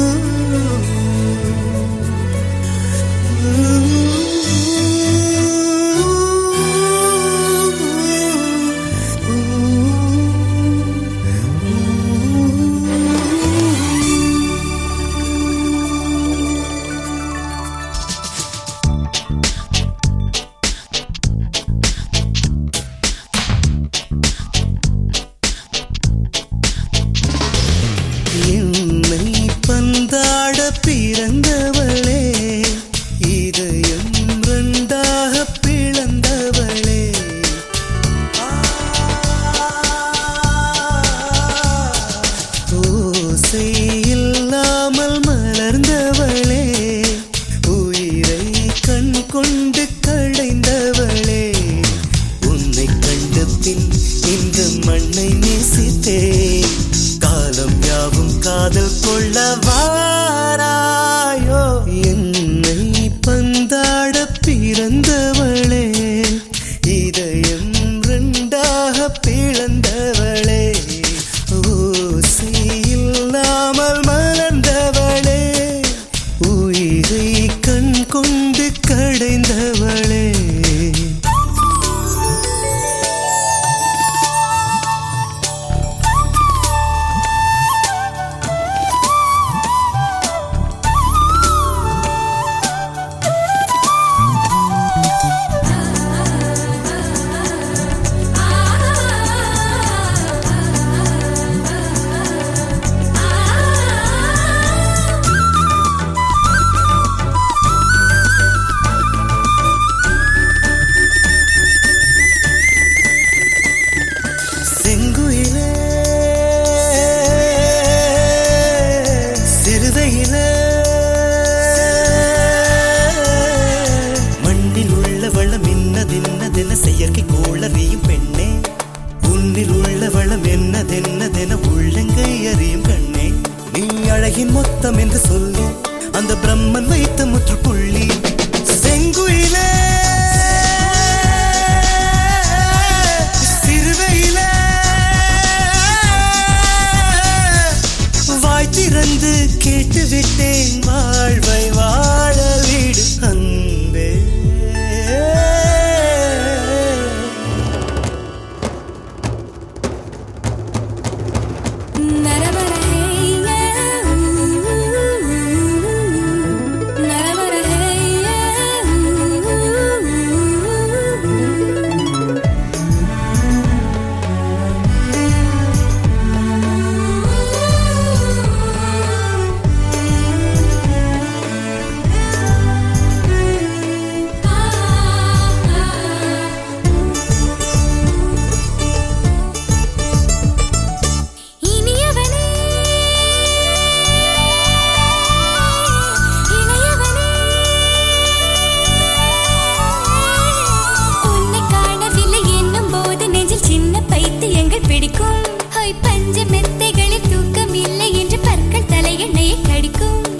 என்னை பந்தாட பிறந்தவளே இதயம் ரெண்டாக பிளந்தவளே ஓசை இல்லாமல் மலர்ந்தவளே உயிரை கண் கொண்டு கடைந்தவளே உன்னை கண்ட பின் இந்த மண்ணை நேசித்தேன் காலம் யாவும் காதல் கொள்ள வாராயோ என்னை பந்தாட பிறந்தவளே இதயம் ரெண்டாக பிளந்தவளே ஓசை இல்லாமல் மலர்ந்தவளே உயிரை கண் கொண்டு கடைந்தவளே செங்குயிலே சிறுதையிலே மண்ணில் உள்ள வளம் என்னதென்னதென செயற்கை கோளறியும் பெண்ணே உன்னில் உள்ள வளம் என்னதென்னதென உள்ளங்கை அறியும் கண்ணே நீ அழகின் மொத்தம் என்று சொல்லி அந்த பிரம்மன் வைத்த முற்றுப்புள்ளி செங்குயிலே சிறுவையிலே வாய் திறந்து கேட்டு விட்டேன் வாழ்வை வாழ வீடு அன்பே இனியவனே இளையவனே உன்னை காணவில்லை என்னும் போது நெஞ்சில் சின்ன பைத்தியங்கள் பிடிக்கும் ஹொய் பஞ்ச மெத்தைகளில் தூக்கம் இல்லை என்று பற்கள் தலையெண்ணையை கடிக்கும்